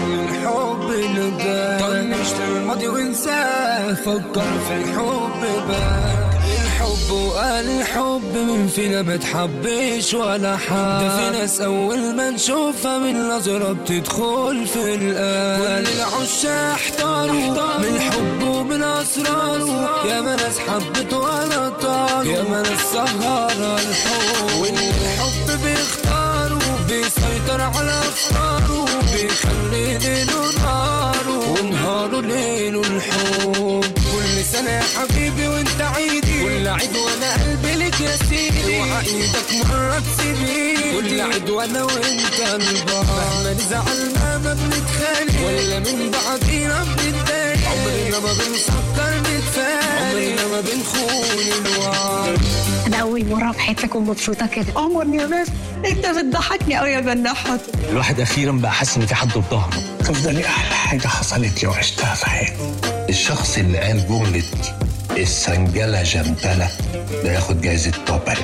الحب ندى طنشت الماضي وانساه فكر في الحب بقى الحب وقال الحب من فينا ما تحبش ولا حد ده في ناس اول ما نشوفها من نظرة بتدخل في القلب كل العشاق احتاروا من الحب ومن اسراره يا ما ناس حبت ولا طاروا يا ما ناس سهر الحب والحب بيختاروا بيسيطر على افكاره بيخلي ليله نهاره ونهاره ليله الحب كل سنة يا حبيبي وانت عيدي كل عيد وانا قلبي لك يا سيدي اوعى ايدك مرة تسيبني كل عيد وانا وانت البار مهما نزعل مهما بنتخانق ولا من بعضينا بنتضايق عمرنا ما بنفكر نتفارق عمرنا ما بنخون الوعد انا اول مره في حياتي اكون مبسوطه كده عمر يا بس انت بتضحكني قوي يا بنحت الواحد اخيرا بقى حاسس ان في حد في ظهره تفضلي احلى حاجه حصلت لي وعشتها في حياتي الشخص اللي قال جملة السنجلة جنتلة ده ياخد جايزة توبل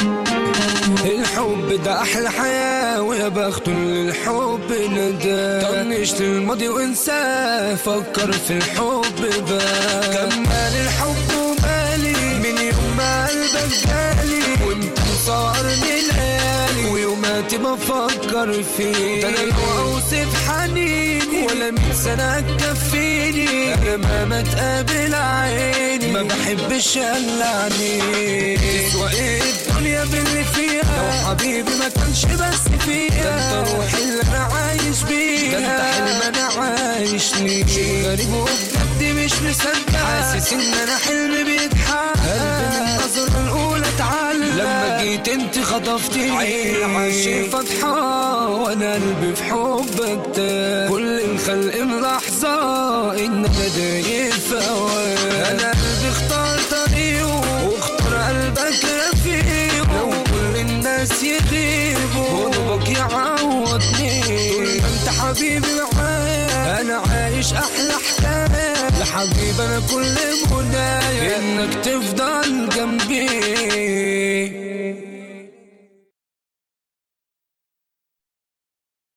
الحب ده احلى حياة ويا بخت اللي الحب ندى طنشت الماضي وانساه فكر في الحب بقى كمل الحب ومالي من يوم ما قلبك جالي وانت مصارني ليالي ويوماتي بفكر فيك ده انا لو اوصف حنيني ولا مية سنة تكفيني انا مهما تقابل عيني ما بحبش الا عينيك تسوى ايه الدنيا باللي فيها لو حبيبي ما كانش بس فيها ده انت روحي اللي انا عايش بيها ده انت حلم انا عايش ليه شيء غريب وبجد مش مصدق حاسس ان انا حلمي بيتحقق قلبي من النظرة الاولى اتعلق لما جيت انت خطفتي عيني عاشق فتحة وانا قلبي في حبك تاه كل الخلق ملاحظة ان انا دايب في هواك انا قلبي اختار طريقه واختار قلبك رفيقه لو كل الناس يغيبوا قربك يعوضني طول ما انت حبيبي معايا انا عايش احلى حكايه يا حبيبي انا كل منايا انك تفضل جنبي